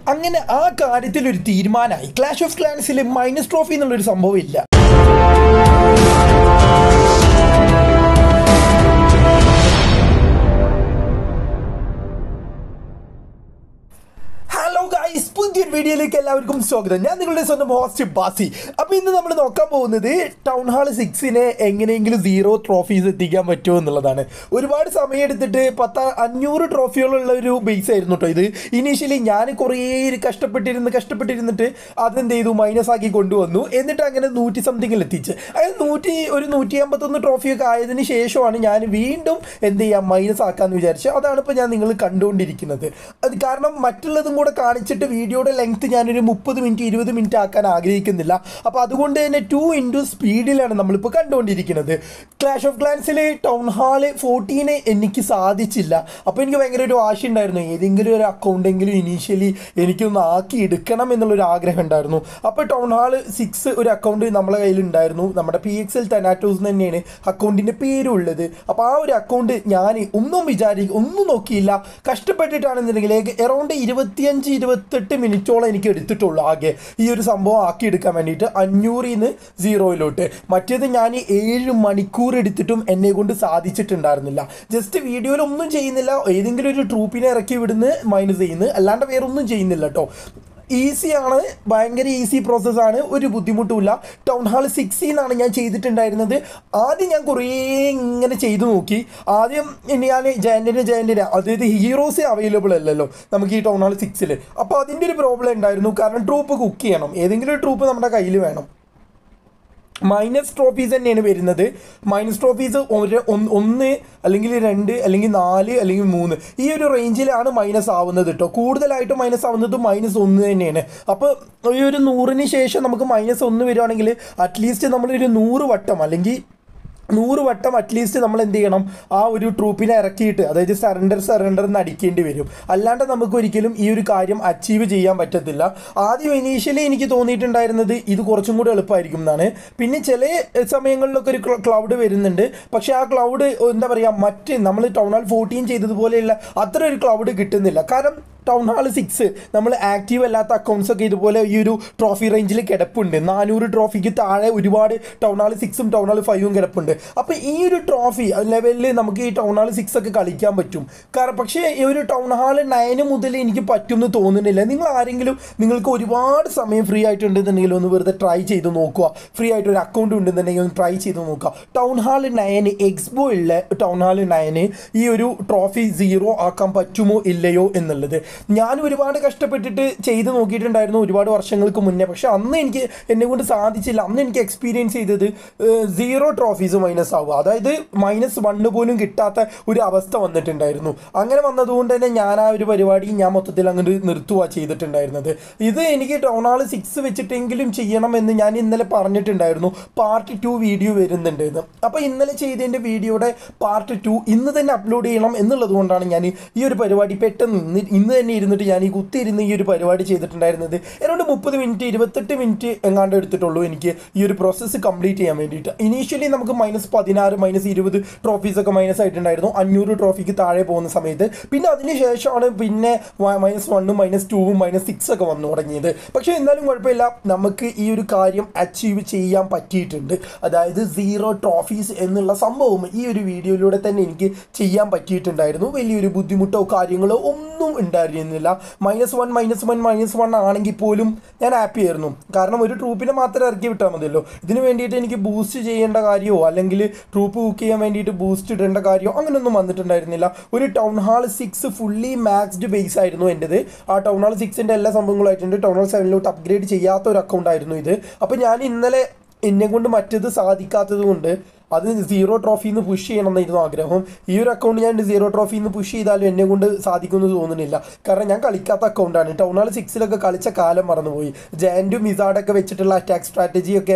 അങ്ങനെ ആ കാര്യത്തിൽ ഒരു തീരുമാനമായി ക്ലാഷ് ഓഫ് ക്ലാൻസിൽ മൈനസ് ട്രോഫി എന്നുള്ളൊരു സംഭവം ഇല്ല ഹലോ ഗൈസ് പുതിയൊരു വീഡിയോയിലേക്ക് എല്ലാവർക്കും സ്വാഗതം ഞാൻ നിങ്ങളുടെ സ്വന്തം ഹോസ്റ്റ് ബാസി അപ്പോൾ ഇന്ന് നമ്മൾ നോക്കാൻ പോകുന്നത് ടൗൺ ഹാൾ സിക്സിനെ എങ്ങനെയെങ്കിലും സീറോ ട്രോഫീസ് എത്തിക്കാൻ പറ്റുമോ എന്നുള്ളതാണ് ഒരുപാട് സമയം എടുത്തിട്ട് പത്ത് അഞ്ഞൂറ് ട്രോഫികളുള്ള ഒരു ബേസ് ആയിരുന്നു കേട്ടോ ഇത് ഇനീഷ്യലി ഞാൻ കുറേ കഷ്ടപ്പെട്ടിരുന്ന് കഷ്ടപ്പെട്ടിരുന്നിട്ട് അതെന്ത് ചെയ്തു മൈനസ് ആക്കി കൊണ്ടുവന്നു എന്നിട്ട് അങ്ങനെ നൂറ്റി സംതിങ്ങിൽ എത്തിച്ച് അതായത് നൂറ്റി ഒരു നൂറ്റി അമ്പത്തൊന്ന് ട്രോഫിയൊക്കെ ആയതിനു ശേഷമാണ് ഞാൻ വീണ്ടും എന്ത് ചെയ്യാം മൈനസ് ആക്കാമെന്ന് വിചാരിച്ചു അതാണ് ഇപ്പോൾ ഞാൻ നിങ്ങൾ കണ്ടുകൊണ്ടിരിക്കുന്നത് അത് കാരണം മറ്റുള്ളതും കൂടെ കാണിച്ചിട്ട് വീഡിയോയുടെ ലെങ്ത് ഞാനൊരു മുപ്പത് മിനിറ്റ് ഇരുപത് മിനിറ്റ് ആക്കാൻ ആഗ്രഹിക്കുന്നില്ല അപ്പോൾ അതുകൊണ്ട് തന്നെ ടു ഇൻറ്റു സ്പീഡിലാണ് നമ്മളിപ്പോൾ കണ്ടുകൊണ്ടിരിക്കുന്നത് ക്ലാഷ് ഓഫ് ക്ലാൻസിൽ ടൗൺ ഹാള് ഫോർട്ടീന് എനിക്ക് സാധിച്ചില്ല അപ്പോൾ എനിക്ക് ഭയങ്കര ഒരു ആശ ഉണ്ടായിരുന്നു ഏതെങ്കിലും ഒരു അക്കൗണ്ടെങ്കിലും ഇനീഷ്യലി എനിക്കൊന്ന് ആക്കി എടുക്കണം എന്നുള്ളൊരു ആഗ്രഹം ഉണ്ടായിരുന്നു അപ്പോൾ ടൗൺ ഹാള് സിക്സ് ഒരു അക്കൗണ്ട് നമ്മളെ കയ്യിലുണ്ടായിരുന്നു നമ്മുടെ പി എക്സ് എൽ തെനാറ്റോസ് തന്നെയാണ് അക്കൗണ്ടിൻ്റെ പേരുള്ളത് അപ്പോൾ ആ ഒരു അക്കൗണ്ട് ഞാൻ ഒന്നും വിചാരിക്കും ഒന്നും നോക്കിയില്ല കഷ്ടപ്പെട്ടിട്ടാണെന്നുണ്ടെങ്കിൽ എറൗണ്ട് ഇരുപത്തിയഞ്ച് ഇരുപത്തെട്ട് മിനിറ്റോളം എനിക്ക് എടുത്തിട്ടുള്ളൂ ആകെ ഈ ഒരു സംഭവം ആക്കി എടുക്കാൻ വേണ്ടിയിട്ട് അഞ്ഞൂറിൽ നിന്ന് സീറോയിലോട്ട് മറ്റേത് ഞാൻ ഏഴ് മണിക്കൂർ എടുത്തിട്ടും എന്നെ കൊണ്ട് സാധിച്ചിട്ടുണ്ടായിരുന്നില്ല ജസ്റ്റ് വീഡിയോയിൽ ഒന്നും ചെയ്യുന്നില്ല ഏതെങ്കിലും ഒരു ട്രൂപ്പിനെ ഇറക്കി വിടുന്ന് മൈനസ് ചെയ്യുന്നു അല്ലാണ്ട് വേറെ ഒന്നും ചെയ്യുന്നില്ല കേട്ടോ ഈസിയാണ് ഭയങ്കര ഈസി പ്രോസസ്സാണ് ഒരു ബുദ്ധിമുട്ടുമില്ല ടൗൺ ഹാൾ സിക്സിന്നാണ് ഞാൻ ചെയ്തിട്ടുണ്ടായിരുന്നത് ആദ്യം ഞാൻ കുറേ ഇങ്ങനെ ചെയ്തു നോക്കി ആദ്യം ഞാൻ ജയൻറ്റിന് ജയൻറ്റിന് അതായത് ഹീറോസ് അവൈലബിൾ അല്ലല്ലോ നമുക്ക് ഈ ടൗൺ ഹാൾ സിക്സിൽ അപ്പോൾ അതിൻ്റെ ഒരു പ്രോബ്ലം ഉണ്ടായിരുന്നു കാരണം ട്രൂപ്പ് കുക്ക് ചെയ്യണം ഏതെങ്കിലും ഒരു ട്രൂപ്പ് നമ്മുടെ കയ്യിൽ വേണം മൈനസ് ട്രോഫീസ് തന്നെയാണ് വരുന്നത് മൈനസ് ട്രോഫീസ് ഒരു ഒന്ന് ഒന്ന് അല്ലെങ്കിൽ രണ്ട് അല്ലെങ്കിൽ നാല് അല്ലെങ്കിൽ മൂന്ന് ഈ ഒരു റേഞ്ചിലാണ് മൈനസ് ആവുന്നത് കേട്ടോ കൂടുതലായിട്ട് മൈനസ് ആവുന്നത് മൈനസ് ഒന്ന് തന്നെയാണ് അപ്പോൾ ഈ ഒരു നൂറിന് ശേഷം നമുക്ക് മൈനസ് ഒന്ന് വരുവാണെങ്കിൽ അറ്റ്ലീസ്റ്റ് നമ്മളൊരു നൂറ് വട്ടം അല്ലെങ്കിൽ നൂറ് വട്ടം അറ്റ്ലീസ്റ്റ് നമ്മൾ എന്ത് ചെയ്യണം ആ ഒരു ട്രൂപ്പിനെ ഇറക്കിയിട്ട് അതായത് സറണ്ടർ സറണ്ടർ എന്ന് അടിക്കേണ്ടി വരും അല്ലാണ്ട് നമുക്ക് ഒരിക്കലും ഈ ഒരു കാര്യം അച്ചീവ് ചെയ്യാൻ പറ്റത്തില്ല ആദ്യം ഇനീഷ്യലി എനിക്ക് തോന്നിയിട്ടുണ്ടായിരുന്നത് ഇത് കുറച്ചും കൂടി എളുപ്പമായിരിക്കും എന്നാണ് പിന്നെ ചില സമയങ്ങളിലൊക്കെ ഒരു ക്ലൗഡ് വരുന്നുണ്ട് പക്ഷേ ആ ക്ലൗഡ് എന്താ പറയുക മറ്റ് നമ്മൾ ടൗൺ ഹാൾ ഫോർട്ടീൻ ചെയ്തതുപോലെയുള്ള അത്ര ഒരു ക്ലൗഡ് കിട്ടുന്നില്ല കാരണം ടൗൺ ഹാൾ സിക്സ് നമ്മൾ ആക്റ്റീവ് അല്ലാത്ത അക്കൗണ്ട്സ് ഒക്കെ ഇതുപോലെ ഈ ഒരു ട്രോഫി റേഞ്ചിൽ കിടപ്പുണ്ട് നാനൂറ് ട്രോഫിക്ക് താഴെ ഒരുപാട് ടൗൺ ഹാൾ സിക്സും ടൗൺ ഹാൾ ഫൈവും കിടപ്പുണ്ട് അപ്പോൾ ഈ ഒരു ട്രോഫി ലെവലിൽ നമുക്ക് ഈ ടൗൺ ഹാൾ സിക്സ് ഒക്കെ കളിക്കാൻ പറ്റും കാരണം പക്ഷേ ഈ ഒരു ടൗൺ ഹാൾ നയന് മുതൽ എനിക്ക് പറ്റും എന്ന് തോന്നുന്നില്ല നിങ്ങൾ ആരെങ്കിലും നിങ്ങൾക്ക് ഒരുപാട് സമയം ഫ്രീ ആയിട്ടുണ്ടെന്നുണ്ടെങ്കിൽ ഒന്ന് വെറുതെ ട്രൈ ചെയ്ത് നോക്കുക ഫ്രീ ആയിട്ട് ഒരു അക്കൗണ്ട് ഉണ്ടെന്നുണ്ടെങ്കിൽ ഒന്ന് ട്രൈ ചെയ്ത് നോക്കുക ടൗൺ ഹാൾ നയന് എക്സ്ബോ ഉള്ള ടൗൺ ഹാൾ നയന് ഈ ഒരു ട്രോഫി സീറോ ആക്കാൻ പറ്റുമോ ഇല്ലയോ എന്നുള്ളത് ഞാൻ ഒരുപാട് കഷ്ടപ്പെട്ടിട്ട് ചെയ്ത് നോക്കിയിട്ടുണ്ടായിരുന്നു ഒരുപാട് വർഷങ്ങൾക്ക് മുന്നേ പക്ഷെ അന്ന് എനിക്ക് എന്നെ കൊണ്ട് സാധിച്ചില്ല അന്ന് എനിക്ക് എക്സ്പീരിയൻസ് ചെയ്തത് സീറോ ട്രോഫീസ് മൈനസ് ആവുക അതായത് മൈനസ് വണ്ണ് പോലും കിട്ടാത്ത ഒരു അവസ്ഥ വന്നിട്ടുണ്ടായിരുന്നു അങ്ങനെ വന്നതുകൊണ്ട് തന്നെ ഞാൻ ആ ഒരു പരിപാടി ഞാൻ മൊത്തത്തിൽ അങ്ങോട്ട് നിർത്തുക ചെയ്തിട്ടുണ്ടായിരുന്നത് ഇത് എനിക്ക് ടൗൺ ഹാൾ സിക്സ് വെച്ചിട്ടെങ്കിലും ചെയ്യണമെന്ന് ഞാൻ ഇന്നലെ പറഞ്ഞിട്ടുണ്ടായിരുന്നു പാർട്ട് ടു വീഡിയോ വരുന്നുണ്ട് എന്ന് അപ്പോൾ ഇന്നലെ ചെയ്തതിൻ്റെ വീഡിയോയുടെ പാർട്ട് ടു ഇന്ന് തന്നെ അപ്ലോഡ് ചെയ്യണം എന്നുള്ളത് കൊണ്ടാണ് ഞാൻ ഈ ഒരു പരിപാടി പെട്ടെന്ന് ഇന്ന് ഇന്ന് തന്നെ ഇരുന്നിട്ട് ഞാൻ ഈ കുത്തിയിരുന്ന് ഈ ഒരു പരിപാടി ചെയ്തിട്ടുണ്ടായിരുന്നത് ഏതാണ്ട് മുപ്പത് മിനിറ്റ് ഇരുപത്തെട്ട് മിനിറ്റ് എങ്ങാണ്ട് എടുത്തിട്ടുള്ളൂ എനിക്ക് ഈ ഒരു പ്രോസസ്സ് കംപ്ലീറ്റ് ചെയ്യാൻ വേണ്ടിയിട്ട് ഇനീഷ്യലി നമുക്ക് മൈനസ് പതിനാറ് മൈനസ് ഇരുപത് ട്രോഫീസ് ഒക്കെ മൈനസ് ആയിട്ടുണ്ടായിരുന്നു അഞ്ഞൂറ് ട്രോഫിക്ക് താഴെ പോകുന്ന സമയത്ത് പിന്നെ അതിന് ശേഷമാണ് പിന്നെ മൈനസ് വണ്ണും മൈനസ് ടൂവും മൈനസ് സിക്സ് ഒക്കെ വന്നു തുടങ്ങിയത് പക്ഷേ എന്നാലും കുഴപ്പമില്ല നമുക്ക് ഈ ഒരു കാര്യം അച്ചീവ് ചെയ്യാൻ പറ്റിയിട്ടുണ്ട് അതായത് സീറോ ട്രോഫീസ് എന്നുള്ള സംഭവം ഈ ഒരു വീഡിയോയിലൂടെ തന്നെ എനിക്ക് ചെയ്യാൻ പറ്റിയിട്ടുണ്ടായിരുന്നു വലിയൊരു ബുദ്ധിമുട്ടോ കാര്യങ്ങളോ ഒന്നും ഉണ്ടായിരുന്നില്ല minus one minus one minus one ആണെങ്കിൽ പോലും ഞാൻ ഹാപ്പി ആയിരുന്നു കാരണം ഒരു ട്രൂപ്പിനെ മാത്രം ഇറക്കി വിട്ടാൽ മതിയല്ലോ ഇതിന് വേണ്ടിയിട്ട് എനിക്ക് ബൂസ്റ്റ് ചെയ്യേണ്ട കാര്യമോ അല്ലെങ്കിൽ ട്രൂപ്പ് ബുക്ക് ചെയ്യാൻ വേണ്ടിയിട്ട് ബൂസ്റ്റ് ഇടേണ്ട കാര്യമോ അങ്ങനെയൊന്നും വന്നിട്ടുണ്ടായിരുന്നില്ല ഒരു town hall six fully maxed base ആയിരുന്നു എൻ്റെത് ആ ടൗൺ ഹാൾ സിക്സിൻ്റെ എല്ലാ സംഭവങ്ങളായിട്ടുണ്ട് ടൗൺ ഹാൾ സെവനിലോട്ട് അപ്ഗ്രേഡ് ചെയ്യാത്ത ഒരു അക്കൗണ്ട് ആയിരുന്നു ഇത് അപ്പോൾ ഞാൻ ഇന്നലെ എന്നെ കൊണ്ട് മറ്റത് സാധിക്കാത്തത് കൊണ്ട് അത് സീറോ ട്രോഫിയിൽ നിന്ന് പുഷ് ചെയ്യണം എന്നായിരുന്നു ആഗ്രഹം ഈ ഒരു അക്കൗണ്ട് ഞാൻ സീറോ ട്രോഫിയിൽ നിന്ന് പുഷ് ചെയ്താലും എന്നെ കൊണ്ട് സാധിക്കുമെന്ന് തോന്നുന്നില്ല കാരണം ഞാൻ കളിക്കാത്ത അക്കൗണ്ടാണ് ടൗൺ ഹാൾ സിക്സിലൊക്കെ കളിച്ച കാലം മറന്നുപോയി ജാൻഡും മിസാഡൊക്കെ വെച്ചിട്ടുള്ള അറ്റാക്ക് സ്ട്രാറ്റജിയൊക്കെ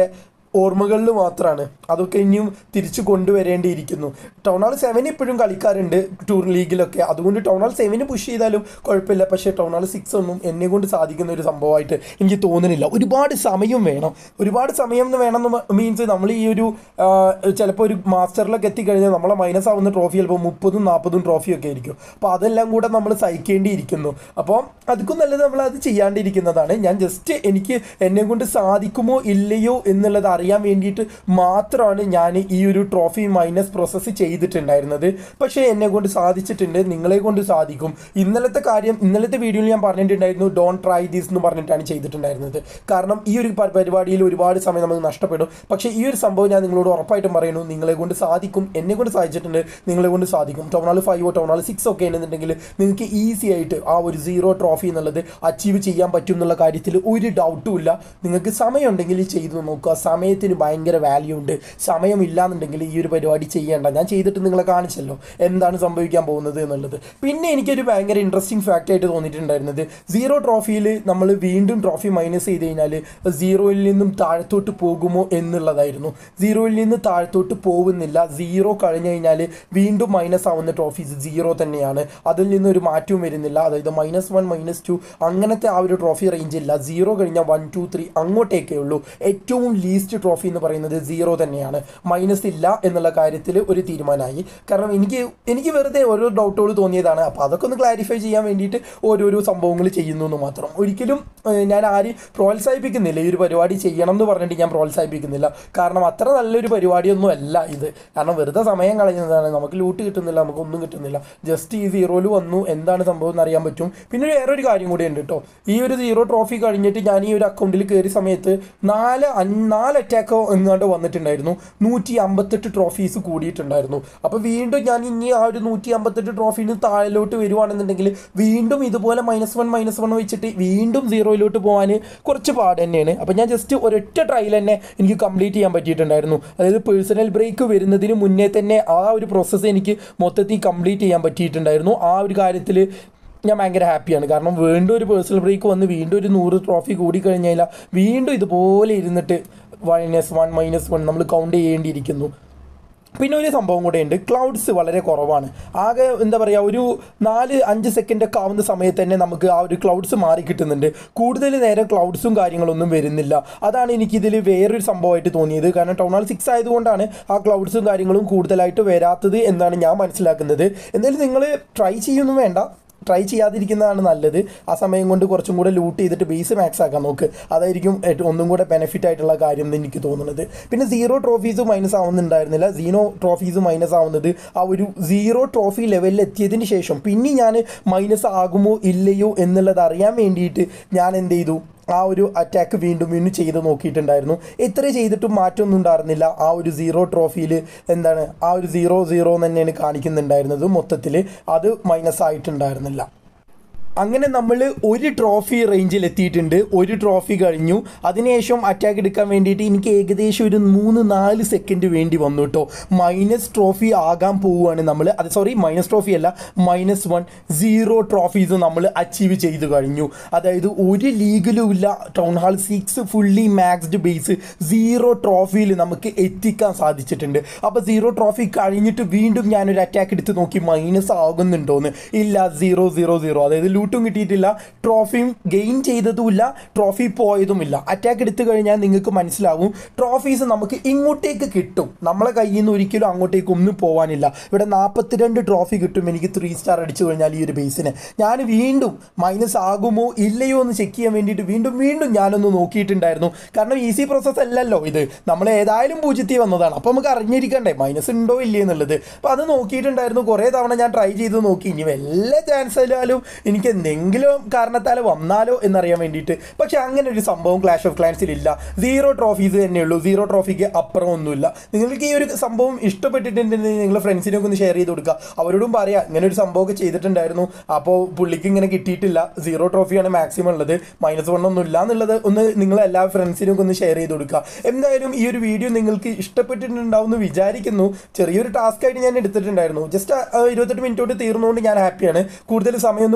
ഓർമ്മകളിൽ മാത്രമാണ് അതൊക്കെ ഇനിയും തിരിച്ചു കൊണ്ടുവരേണ്ടിയിരിക്കുന്നു ടൗൺ ഹാൾ സെവൻ ഇപ്പോഴും കളിക്കാറുണ്ട് ടൂർ ലീഗിലൊക്കെ അതുകൊണ്ട് ടൗൺ ഹാൾ സെവന് പുഷ് ചെയ്താലും കുഴപ്പമില്ല പക്ഷേ ടൗൺ ഹാൾ സിക്സ് ഒന്നും എന്നെ കൊണ്ട് സാധിക്കുന്ന ഒരു സംഭവമായിട്ട് എനിക്ക് തോന്നുന്നില്ല ഒരുപാട് സമയം വേണം ഒരുപാട് സമയം എന്ന് വേണം മീൻസ് നമ്മൾ ഈ ഒരു ചിലപ്പോൾ ഒരു മാസ്റ്ററിലൊക്കെ എത്തിക്കഴിഞ്ഞാൽ നമ്മളെ മൈനസ് ആവുന്ന ട്രോഫി ചിലപ്പോൾ മുപ്പതും നാൽപ്പതും ട്രോഫിയൊക്കെ ആയിരിക്കും അപ്പോൾ അതെല്ലാം കൂടെ നമ്മൾ സഹിക്കേണ്ടിയിരിക്കുന്നു അപ്പോൾ അതുക്കും നല്ലത് നമ്മൾ അത് ചെയ്യാണ്ടിരിക്കുന്നതാണ് ഞാൻ ജസ്റ്റ് എനിക്ക് എന്നെ കൊണ്ട് സാധിക്കുമോ ഇല്ലയോ എന്നുള്ളത് അറിയാൻ വേണ്ടിയിട്ട് മാത്രമാണ് ഞാൻ ഈ ഒരു ട്രോഫി മൈനസ് പ്രോസസ്സ് ചെയ്തിട്ടുണ്ടായിരുന്നത് പക്ഷേ എന്നെ കൊണ്ട് സാധിച്ചിട്ടുണ്ട് നിങ്ങളെ കൊണ്ട് സാധിക്കും ഇന്നലത്തെ കാര്യം ഇന്നലത്തെ വീഡിയോയിൽ ഞാൻ പറഞ്ഞിട്ടുണ്ടായിരുന്നു ഡോൺ ട്രൈ ദിസ് എന്ന് പറഞ്ഞിട്ടാണ് ചെയ്തിട്ടുണ്ടായിരുന്നത് കാരണം ഈ ഒരു പ- പരിപാടിയിൽ ഒരുപാട് സമയം നമുക്ക് നഷ്ടപ്പെടും പക്ഷേ ഈ ഒരു സംഭവം ഞാൻ നിങ്ങളോട് ഉറപ്പായിട്ടും പറയുന്നു നിങ്ങളെ കൊണ്ട് സാധിക്കും എന്നെ കൊണ്ട് സാധിച്ചിട്ടുണ്ട് നിങ്ങളെ കൊണ്ട് സാധിക്കും ടൗണാൾ ഫൈവോ ടൗണാൾ സിക്സ് ഒക്കെ എന്നുണ്ടെങ്കിൽ നിങ്ങൾക്ക് ഈസി ആയിട്ട് ആ ഒരു സീറോ ട്രോഫി എന്നുള്ളത് അച്ചീവ് ചെയ്യാൻ പറ്റും എന്നുള്ള കാര്യത്തിൽ ഒരു ഡൗട്ടും ഇല്ല നിങ്ങൾക്ക് സമയമുണ്ടെങ്കിൽ ചെയ്തു നോക്കുക സമയത്തിന് ഭയങ്കര വാല്യൂ ഉണ്ട് സമയമില്ല എന്നുണ്ടെങ്കിൽ ഈ ഒരു പരിപാടി ചെയ്യേണ്ട ഞാൻ ചെയ്തിട്ട് നിങ്ങളെ കാണിച്ചല്ലോ എന്താണ് സംഭവിക്കാൻ പോകുന്നത് എന്നുള്ളത് പിന്നെ എനിക്കൊരു ഭയങ്കര ഇൻട്രസ്റ്റിംഗ് ഫാക്റ്റ് ആയിട്ട് തോന്നിയിട്ടുണ്ടായിരുന്നത് സീറോ ട്രോഫിയിൽ നമ്മൾ വീണ്ടും ട്രോഫി മൈനസ് ചെയ്ത് കഴിഞ്ഞാൽ സീറോയിൽ നിന്നും താഴത്തോട്ട് പോകുമോ എന്നുള്ളതായിരുന്നു സീറോയിൽ നിന്ന് താഴത്തോട്ട് പോകുന്നില്ല സീറോ കഴിഞ്ഞു കഴിഞ്ഞാൽ വീണ്ടും മൈനസ് ആവുന്ന ട്രോഫീസ് സീറോ തന്നെയാണ് അതിൽ നിന്ന് ഒരു മാറ്റവും വരുന്നില്ല അതായത് മൈനസ് വൺ മൈനസ് ടു അങ്ങനത്തെ ആ ഒരു ട്രോഫി റേഞ്ച് ഇല്ല സീറോ കഴിഞ്ഞാൽ വൺ ടു ത്രീ അങ്ങോട്ടേക്കേ ഉള്ളൂ ഏറ്റവും ലീസ്റ്റ് ട്രോഫി എന്ന് പറയുന്നത് സീറോ തന്നെയാണ് മൈനസ് ഇല്ല എന്നുള്ള കാര്യത്തിൽ ഒരു തീരുമാനമായി കാരണം എനിക്ക് എനിക്ക് വെറുതെ ഓരോ ഡൗട്ടുകൾ തോന്നിയതാണ് അപ്പോൾ അതൊക്കെ ഒന്ന് ക്ലാരിഫൈ ചെയ്യാൻ വേണ്ടിയിട്ട് ഓരോരോ സംഭവങ്ങൾ ചെയ്യുന്നു എന്ന് മാത്രം ഒരിക്കലും ഏഹ്, ഞാൻ ആരും പ്രോത്സാഹിപ്പിക്കുന്നില്ല ഈ ഒരു പരിപാടി ചെയ്യണം എന്ന് പറഞ്ഞിട്ട് ഞാൻ പ്രോത്സാഹിപ്പിക്കുന്നില്ല കാരണം അത്ര നല്ലൊരു പരിപാടിയൊന്നും അല്ല ഇത് കാരണം വെറുതെ സമയം കളയുന്നതാണ് നമുക്ക് ലൂട്ട് കിട്ടുന്നില്ല നമുക്ക് ഒന്നും കിട്ടുന്നില്ല ജസ്റ്റ് ഈ സീറോയിൽ വന്നു എന്താണ് സംഭവം എന്ന് അറിയാൻ പറ്റും പിന്നെ ഒരു വേറൊരു കാര്യം കൂടി ഉണ്ട് കേട്ടോ ഈ ഒരു സീറോ ട്രോഫി കഴിഞ്ഞിട്ട് ഞാൻ ഈ ഒരു അക്കൗണ്ടിൽ കയറിയ സമയത്ത് നാല് അഞ്ച് നാല് അറ്റാക്കോ എങ്ങാണ്ട് വന്നിട്ടുണ്ടായിരുന്നു നൂറ്റി അമ്പത്തെട്ട് ട്രോഫീസ് കൂടിയിട്ടുണ്ടായിരുന്നു അപ്പോൾ വീണ്ടും ഞാൻ ഇനി ആ ഒരു നൂറ്റി അമ്പത്തെട്ട് ട്രോഫിന് താഴെലോട്ട് വരുവാണെന്നുണ്ടെങ്കിൽ വീണ്ടും ഇതുപോലെ മൈനസ് വൺ മൈനസ് വൺ വെച്ചിട്ട് വീണ്ടും സീറോയിലോട്ട് പോകാൻ കുറച്ച് പാട് തന്നെയാണ് അപ്പോൾ ഞാൻ ജസ്റ്റ് ഒരൊറ്റ ട്രയൽ തന്നെ എനിക്ക് കംപ്ലീറ്റ് ചെയ്യാൻ പറ്റിയിട്ടുണ്ടായിരുന്നു അതായത് പേഴ്സണൽ ബ്രേക്ക് വരുന്നതിന് മുന്നേ തന്നെ ആ ഒരു പ്രോസസ്സ് എനിക്ക് മൊത്തത്തിൽ കംപ്ലീറ്റ് ചെയ്യാൻ പറ്റിയിട്ടുണ്ടായിരുന്നു ആ ഒരു കാര്യത്തിൽ ഞാൻ ഭയങ്കര ഹാപ്പിയാണ് കാരണം വീണ്ടും ഒരു പേഴ്സണൽ ബ്രേക്ക് വന്ന് വീണ്ടും ഒരു നൂറ് ട്രോഫി കൂടി കഴിഞ്ഞാൽ വീണ്ടും ഇതുപോലെ ഇരുന്നിട്ട് മൈനസ് വൺ മൈനസ് വൺ നമ്മൾ കൗണ്ട് ചെയ്യേണ്ടിയിരിക്കുന്നു പിന്നെ ഒരു സംഭവം കൂടെ ഉണ്ട് ക്ലൗഡ്സ് വളരെ കുറവാണ് ആകെ എന്താ പറയുക ഒരു നാല് അഞ്ച് സെക്കൻഡ് ഒക്കെ ആവുന്ന സമയത്ത് തന്നെ നമുക്ക് ആ ഒരു ക്ലൗഡ്സ് മാറി കിട്ടുന്നുണ്ട് കൂടുതൽ നേരം ക്ലൗഡ്സും കാര്യങ്ങളൊന്നും വരുന്നില്ല അതാണ് എനിക്കിതിൽ വേറൊരു സംഭവമായിട്ട് തോന്നിയത് കാരണം ടൗൺ ഹാൾ സിക്സ് ആയതുകൊണ്ടാണ് ആ ക്ലൗഡ്സും കാര്യങ്ങളും കൂടുതലായിട്ട് വരാത്തത് എന്നാണ് ഞാൻ മനസ്സിലാക്കുന്നത് എന്തായാലും നിങ്ങൾ ട്രൈ ചെയ്യൊന്നും വേണ്ട ട്രൈ ചെയ്യാതിരിക്കുന്നതാണ് നല്ലത് ആ സമയം കൊണ്ട് കുറച്ചും കൂടെ ലൂട്ട് ചെയ്തിട്ട് ബേസ് മാക്സ് ആക്കാൻ നോക്ക് അതായിരിക്കും ഏറ്റവും ഒന്നും കൂടെ ബെനിഫിറ്റ് ആയിട്ടുള്ള കാര്യം എന്ന് എനിക്ക് തോന്നുന്നത് പിന്നെ സീറോ ട്രോഫീസ് മൈനസ് ആവുന്നുണ്ടായിരുന്നില്ല സീറോ ട്രോഫീസ് മൈനസ് ആവുന്നത് ആ ഒരു സീറോ ട്രോഫി ലെവലിൽ എത്തിയതിന് ശേഷം പിന്നെ ഞാൻ മൈനസ് ആകുമോ ഇല്ലയോ എന്നുള്ളത് അറിയാൻ വേണ്ടിയിട്ട് ഞാൻ എന്ത് ചെയ്തു ആ ഒരു അറ്റാക്ക് വീണ്ടും വീണ്ടും ചെയ്ത് നോക്കിയിട്ടുണ്ടായിരുന്നു എത്ര ചെയ്തിട്ടും മാറ്റമൊന്നും ഉണ്ടായിരുന്നില്ല ആ ഒരു സീറോ ട്രോഫിയിൽ എന്താണ് ആ ഒരു സീറോ സീറോ തന്നെയാണ് കാണിക്കുന്നുണ്ടായിരുന്നത് മൊത്തത്തിൽ അത് മൈനസ് ആയിട്ടുണ്ടായിരുന്നില്ല അങ്ങനെ നമ്മൾ ഒരു ട്രോഫി റേഞ്ചിൽ എത്തിയിട്ടുണ്ട് ഒരു ട്രോഫി കഴിഞ്ഞു അതിനുശേഷം അറ്റാക്ക് എടുക്കാൻ വേണ്ടിയിട്ട് എനിക്ക് ഏകദേശം ഒരു മൂന്ന് നാല് സെക്കൻഡ് വേണ്ടി വന്നു കേട്ടോ മൈനസ് ട്രോഫി ആകാൻ പോവുകയാണ് നമ്മൾ അത് സോറി മൈനസ് ട്രോഫി അല്ല മൈനസ് വൺ സീറോ ട്രോഫീസ് നമ്മൾ അച്ചീവ് ചെയ്തു കഴിഞ്ഞു അതായത് ഒരു ലീഗിലും ഇല്ല town hall six fully maxed base zero ട്രോഫിയിൽ നമുക്ക് എത്തിക്കാൻ സാധിച്ചിട്ടുണ്ട് അപ്പോൾ സീറോ ട്രോഫി കഴിഞ്ഞിട്ട് വീണ്ടും ഞാനൊരു അറ്റാക്ക് എടുത്ത് നോക്കി മൈനസ് ആകുന്നുണ്ടോന്ന് ഇല്ല സീറോ സീറോ സീറോ അതായത് ലൂട്ടും കിട്ടിയിട്ടില്ല ട്രോഫിയും ഗെയിൻ ചെയ്തതുമില്ല ട്രോഫി പോയതുമില്ല അറ്റാക്ക് എടുത്തു കഴിഞ്ഞാൽ നിങ്ങൾക്ക് മനസ്സിലാവും ട്രോഫീസ് നമുക്ക് ഇങ്ങോട്ടേക്ക് കിട്ടും നമ്മളെ കയ്യിൽ നിന്ന് ഒരിക്കലും അങ്ങോട്ടേക്ക് ഒന്നും പോകാനില്ല ഇവിടെ നാൽപ്പത്തിരണ്ട് ട്രോഫി കിട്ടും എനിക്ക് ത്രീ സ്റ്റാർ അടിച്ചു കഴിഞ്ഞാൽ ഈ ഒരു ബേസിന് ഞാൻ വീണ്ടും മൈനസ് ആകുമോ ഇല്ലയോ എന്ന് ചെക്ക് ചെയ്യാൻ വേണ്ടിയിട്ട് വീണ്ടും വീണ്ടും ഞാനൊന്ന് നോക്കിയിട്ടുണ്ടായിരുന്നു കാരണം ഈസി പ്രോസസ്സ് അല്ലല്ലോ ഇത് നമ്മൾ ഏതായാലും പൂജ്യത്തിൽ വന്നതാണ് അപ്പോൾ നമുക്ക് അറിഞ്ഞിരിക്കണ്ടേ മൈനസ് ഉണ്ടോ ഇല്ലേ എന്നുള്ളത് അപ്പോൾ അത് നോക്കിയിട്ടുണ്ടായിരുന്നു കുറേ തവണ ഞാൻ ട്രൈ ചെയ്ത് നോക്കി ഇനി വല്ല ചാൻസ് ആയാലും എനിക്ക് എന്തെങ്കിലും കാരണത്താൽ വന്നാലോ എന്നറിയാൻ വേണ്ടിയിട്ട് പക്ഷെ അങ്ങനെ ഒരു സംഭവം ക്ലാഷ് ഓഫ് ക്ലാൻസിൽ ഇല്ല സീറോ ട്രോഫീസ് തന്നെയുള്ളൂ സീറോ ട്രോഫിക്ക് അപ്പുറം ഒന്നുമില്ല നിങ്ങൾക്ക് ഈ ഒരു സംഭവം ഇഷ്ടപ്പെട്ടിട്ടുണ്ടെങ്കിൽ നിങ്ങളുടെ ഫ്രണ്ട്സിനൊക്കെ ഒന്ന് ഷെയർ ചെയ്ത് കൊടുക്കുക അവരോടും പറയാം ഇങ്ങനെ ഒരു സംഭവമൊക്കെ ചെയ്തിട്ടുണ്ടായിരുന്നു അപ്പോൾ പുള്ളിക്ക് ഇങ്ങനെ കിട്ടിയിട്ടില്ല സീറോ ട്രോഫിയാണ് മാക്സിമം ഉള്ളത് മൈനസ് വൺ ഒന്നും ഇല്ല എന്നുള്ളത് ഒന്ന് നിങ്ങൾ എല്ലാ ഫ്രണ്ട്സിനും ഒന്ന് ഷെയർ ചെയ്ത് കൊടുക്കുക എന്തായാലും ഈ ഒരു വീഡിയോ നിങ്ങൾക്ക് ഇഷ്ടപ്പെട്ടിട്ടുണ്ടാവും എന്ന് വിചാരിക്കുന്നു ചെറിയൊരു ടാസ്ക് ആയിട്ട് ഞാൻ എടുത്തിട്ടുണ്ടായിരുന്നു ജസ്റ്റ് ഇരുപത്തെട്ട് മിനിറ്റ് കൊണ്ട് തീർന്നുകൊണ്ട് ഞാൻ ഹാപ്പിയാണ് കൂടുതൽ സമയമൊന്നും പോവാത്തത്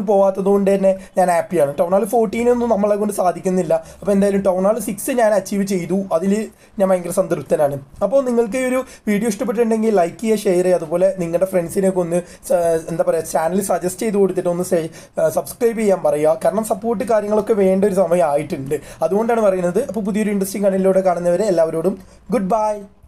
എന്നുള്ളതുകൊണ്ട് തന്നെ ഞാൻ ഹാപ്പിയാണ് ടൗൺ ഹാൾ ഫോർട്ടീനൊന്നും നമ്മളെ കൊണ്ട് സാധിക്കുന്നില്ല അപ്പോൾ എന്തായാലും ടൗൺ ഹാൾ സിക്സ് ഞാൻ അച്ചീവ് ചെയ്തു അതിൽ ഞാൻ ഭയങ്കര സംതൃപ്തനാണ് അപ്പോൾ നിങ്ങൾക്ക് ഈ ഒരു വീഡിയോ ഇഷ്ടപ്പെട്ടിട്ടുണ്ടെങ്കിൽ ലൈക്ക് ചെയ്യുക ഷെയർ ചെയ്യുക അതുപോലെ നിങ്ങളുടെ ഫ്രണ്ട്സിനെയൊക്കെ ഒന്ന് സ- എന്താ പറയുക ചാനൽ സജസ്റ്റ് ചെയ്ത് കൊടുത്തിട്ട് ഒന്ന് സബ്സ്ക്രൈബ് ചെയ്യാൻ പറയുക കാരണം സപ്പോർട്ട് കാര്യങ്ങളൊക്കെ വേണ്ട ഒരു സമയമായിട്ടുണ്ട് അതുകൊണ്ടാണ് പറയുന്നത് അപ്പോൾ പുതിയൊരു ഇൻട്രസ്റ്റിംഗ് കണ്ണിലൂടെ കാണുന്നവരെ എല്ലാവരോടും ഗുഡ് ബൈ